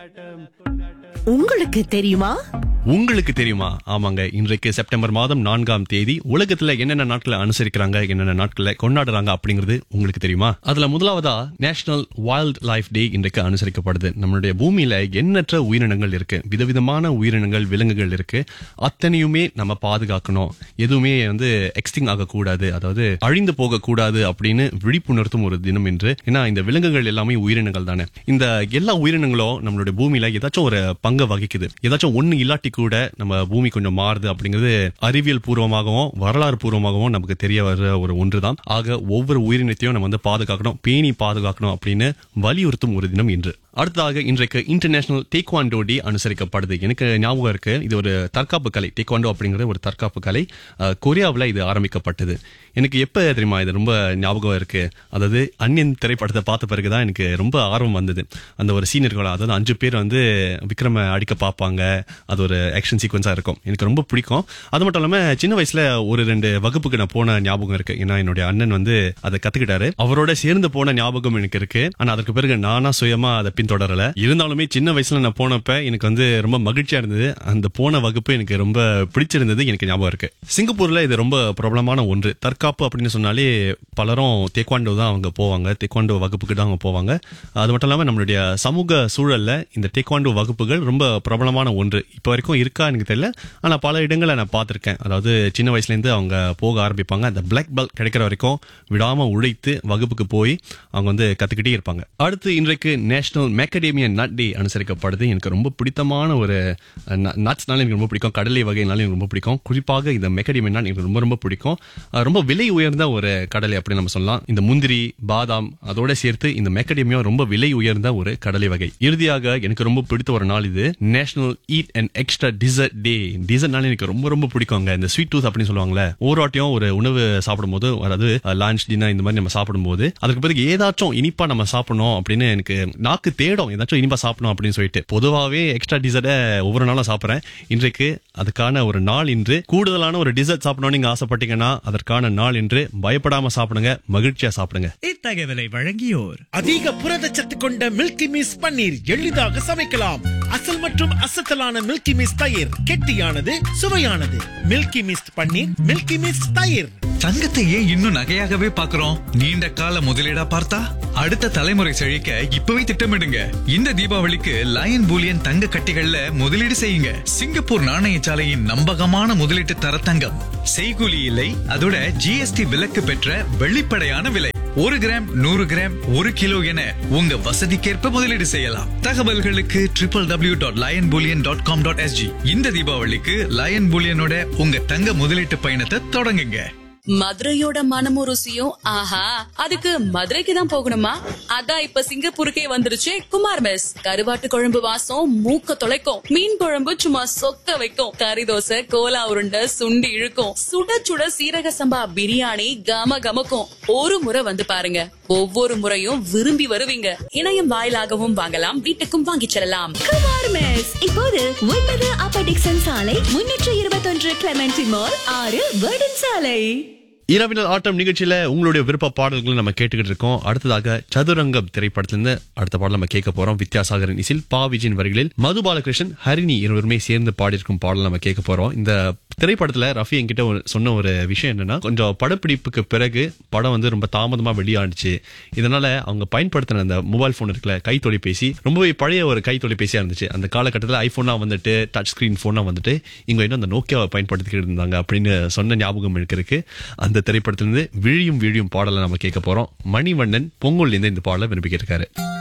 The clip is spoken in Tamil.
உங்களுக்கு தெரியுமா உங்களுக்கு தெரியுமா ஆமாங்க இன்றைக்கு செப்டம்பர் மாதம் நான்காம் தேதி உலகத்துல என்னென்ன நாட்களை அனுசரிக்கிறாங்க என்னென்ன நாட்களை கொண்டாடுறாங்க அப்படிங்கிறது உங்களுக்கு தெரியுமா அதுல முதலாவதா நேஷனல் வைல்ட் லைஃப் டே இன்றைக்கு அனுசரிக்கப்படுது நம்மளுடைய பூமியில எண்ணற்ற உயிரினங்கள் இருக்கு விதவிதமான உயிரினங்கள் விலங்குகள் இருக்கு அத்தனையுமே நம்ம பாதுகாக்கணும் எதுவுமே வந்து எக்ஸ்டிங் ஆகக்கூடாது அதாவது அழிந்து போகக்கூடாது அப்படின்னு விழிப்புணர்த்தும் ஒரு தினம் என்று ஏன்னா இந்த விலங்குகள் எல்லாமே உயிரினங்கள் தானே இந்த எல்லா உயிரினங்களும் நம்மளுடைய பூமியில ஏதாச்சும் ஒரு பங்கை வகிக்குது ஏதாச்சும் ஒண்ணு இல்லாட்டி கூட நம்ம பூமி கொஞ்சம் மாறுது அப்படிங்கிறது அறிவியல் பூர்வமாகவும் வரலாறு பூர்வமாகவும் நமக்கு தெரிய வர்ற ஒரு ஒன்றுதான் ஆக ஒவ்வொரு உயிரினத்தையும் நம்ம வந்து பாதுகாக்கணும் பேணி பாதுகாக்கணும் அப்படின்னு வலியுறுத்தும் ஒரு தினம் இன்று அடுத்ததாக இன்றைக்கு இன்டர்நேஷனல் டேக்வாண்டோ டே அனுசரிக்கப்படுது எனக்கு ஞாபகம் இருக்கு இது ஒரு தற்காப்பு கலை டேக்வாண்டோ அப்படிங்கிறது ஒரு தற்காப்பு கலை அஹ், கொரியாவுல இது ஆரம்பிக்கப்பட்டது எனக்கு எப்ப தெரியுமா இது ரொம்ப ஞாபகம் இருக்கு அதாவது அந்நியன் திரைப்படத்தை பார்த்த பிறகுதான் எனக்கு ரொம்ப ஆர்வம் வந்தது அந்த ஒரு சீன் இருக்கும் அதாவது அஞ்சு பேர் வந்து விக்ரம அடிக்க பார்ப்பாங்க அது ஒரு ஆக்ஷன் சீக்வன்ஸா இருக்கும் எனக்கு ரொம்ப பிடிக்கும் அது மட்டும் இல்லாம சின்ன வயசுல ஒரு ரெண்டு வகுப்புக்கு நான் போன ஞாபகம் இருக்கு ஏன்னா என்னுடைய அண்ணன் வந்து அதை கத்துக்கிட்டாரு அவரோட சேர்ந்து போன ஞாபகம் எனக்கு இருக்கு ஆனா அதற்கு பிறகு நானா சுயமா அதை பின்தொடரல இருந்தாலுமே சின்ன வயசுல நான் போனப்ப எனக்கு வந்து ரொம்ப மகிழ்ச்சியா இருந்தது அந்த போன வகுப்பு எனக்கு ரொம்ப பிடிச்சிருந்தது எனக்கு ஞாபகம் இருக்கு சிங்கப்பூர்ல இது ரொம்ப பிரபலமான ஒன்று தற்காப்பு அப்படின்னு சொன்னாலே பலரும் தேக்வாண்டோ தான் அவங்க போவாங்க தேக்வாண்டோ வகுப்புக்கு தான் அவங்க போவாங்க அது மட்டும் இல்லாம நம்மளுடைய சமூக சூழல்ல இந்த டேக்வாண்டோ வகுப்புகள் ரொம்ப பிரபலமான ஒன்று இப்போ வரைக்கும் இருக்கா எனக்கு தெரியல ஆனா பல இடங்களை நான் பார்த்திருக்கேன் அதாவது சின்ன வயசுல இருந்து அவங்க போக ஆரம்பிப்பாங்க அந்த பிளாக் பெல்ட் கிடைக்கிற வரைக்கும் விடாம உழைத்து வகுப்புக்கு போய் அவங்க வந்து கத்துக்கிட்டே இருப்பாங்க அடுத்து இன்றைக்கு நேஷனல் மேக்கடேமியன் நட் டே அனுசரிக்கப்படுது எனக்கு ரொம்ப பிடித்தமான ஒரு நட்ஸ்னால எனக்கு ரொம்ப பிடிக்கும் கடலை வகைனாலும் எனக்கு ரொம்ப பிடிக்கும் குறிப்பாக இந்த மேக்கடேமியன் நட் எனக்கு ரொம்ப ரொம்ப பிடிக்கும் அஹ் ரொம்ப விலை உயர்ந்த ஒரு கடலை அப்படின்னு நம்ம சொல்லலாம் இந்த முந்திரி பாதாம் அதோட சேர்த்து இந்த மேக்கடேமியா ரொம்ப விலை உயர்ந்த ஒரு கடலை வகை இறுதியாக எனக்கு ரொம்ப பிடித்த ஒரு நாள் இது national eat and extra dessert day டிசர்ட்னால எனக்கு ரொம்ப ரொம்ப பிடிக்குங்க இந்த ஸ்வீட் டூத் அப்படின்னு சொல்லுவாங்கல்ல ஒரு வாட்டியும் ஒரு உணவு சாப்பிடும்போது அதாவது லஞ்ச் டின்னர் இந்த மாதிரி நம்ம சாப்பிடும்போது அதுக்கு பிறகு ஏதாச்சும் இனிப்பா நம்ம சாப்பிடணும் அப்படின்னு எனக்கு நாக்கு தேடும் ஏதாச்சும் இனிப்பா சாப்பிடணும் அப்படின்னு சொல்லிட்டு பொதுவாகவே எக்ஸ்ட்ரா டிசர்ட்டை ஒவ்வொரு நாளும் சாப்பிட்றேன் இன்றைக்கு அதுக்கான ஒரு நாள் இன்று கூடுதலான ஒரு டிசர்ட் சாப்பிடணும்னு நீங்க ஆசைப்பட்டீங்கன்னா அதற்கான நாள் இன்று பயப்படாம சாப்பிடுங்க மகிழ்ச்சியா சாப்பிடுங்க இத்தகவலை வழங்கியோர் அதிக புரதச்சத்து கொண்ட மில்கி மிஸ் பன்னீர் எளிதாக சமைக்கலாம் அசல் மற்றும் அசத்தலான மில்கி மிஸ் தயிர் கெட்டியானது சுவையானது Milky Mist paneer Milky Mist தயிர் தங்கத்தை ஏன் இன்னும் நகையாகவே பார்க்கிறோம் நீண்ட கால முதலீடா பார்த்தா அடுத்த தலைமுறை செழிக்க இப்பவே திட்டமிடுங்க இந்த தீபாவளிக்கு லயன் பூலியன் தங்க கட்டிகள்ல முதலீடு செய்யுங்க சிங்கப்பூர் நாணயசாலையின் நம்பகமான முதலீட்டு தரத்தங்கம் செய்கூலி இல்லை அதோட ஜிஎஸ்டி விலக்கு பெற்ற வெளிப்படையான விலை ஒரு கிராம் நூறு கிராம் ஒரு கிலோ என உங்க வசதிக்கேற்ப முதலீடு செய்யலாம் தகவல்களுக்கு triple W dot Lion Bullion dot com dot SG இந்த தீபாவளிக்கு லயன் பூலியனோட உங்க தங்க முதலீட்டு பயணத்தை தொடங்குங்க மதுரையோட மனமும் ருசியும் ஆஹா அதுக்கு மதுரைக்கு தான் போகணுமா அதான் இப்ப சிங்கப்பூருக்கே வந்துருச்சு குமார் மெஸ் கருவாட்டு குழம்பு வாசம் மூக்க தொலைக்கும் மீன் குழம்பு சும்மா சொக்க வைக்கும் கறி தோசை கோலா உருண்டை சுண்டி இழுக்கும் சுட சுட சீரக சம்பா பிரியாணி கம கமக்கும் ஒரு முறை வந்து பாருங்க ஒவ்வொரு முறையும் விரும்பி வருவீங்க இணையம் வாயிலாகவும் வாங்கலாம் வீட்டுக்கும் வாங்கிச் செல்லலாம் குமார் மெஸ் இப்போது ஒன்பது அப்பர் டிக்சன் சாலை முன்னூற்று இருபத்தொன்று கிளமெண்டி மால் ஆறு வேர்டன் சாலை இரவினல் ஆட்டம் நிகழ்ச்சியில உங்களுடைய விருப்ப பாடல்களை நம்ம கேட்டுக்கிட்டு இருக்கோம் அடுத்ததாக சதுரங்கம் திரைப்படத்திலிருந்து அடுத்த பாடல் நம்ம கேட்க போறோம் வித்யாசாகரன் இசில் பா விஜயின் வரிகளில் மது பாலகிருஷ்ணன் ஹரிணி இருவருமே சேர்ந்து பாடியிருக்கும் பாடல் நம்ம கேட்க போறோம் இந்த திரைப்படத்துல ரஃபி என்கிட்ட ஒரு- சொன்ன ஒரு விஷயம் என்னன்னா கொஞ்சம் படப்பிடிப்புக்கு பிறகு படம் வந்து ரொம்ப தாமதமா வெளியானுச்சு இதனால அவங்க பயன்படுத்தின அந்த மொபைல் போன் இருக்குல்ல கை தொலைபேசி ரொம்பவே பழைய ஒரு கை தொலைபேசியா இருந்துச்சு அந்த காலகட்டத்தில் ஐபோனா வந்துட்டு டச் ஸ்கிரீன் போனா வந்துட்டு இவங்க இன்னும் அந்த நோக்கியாவை பயன்படுத்திக்கிட்டு இருந்தாங்க அப்படின்னு சொன்ன ஞாபகம் எனக்கு இருக்கு அந்த திரைப்படத்திலிருந்து விழியும் விழியும் பாடலை நம்ம கேட்க போறோம் மணிவண்ணன் பொங்கல் இந்த பாடலை விரும்பி கேட்டிருக்காரு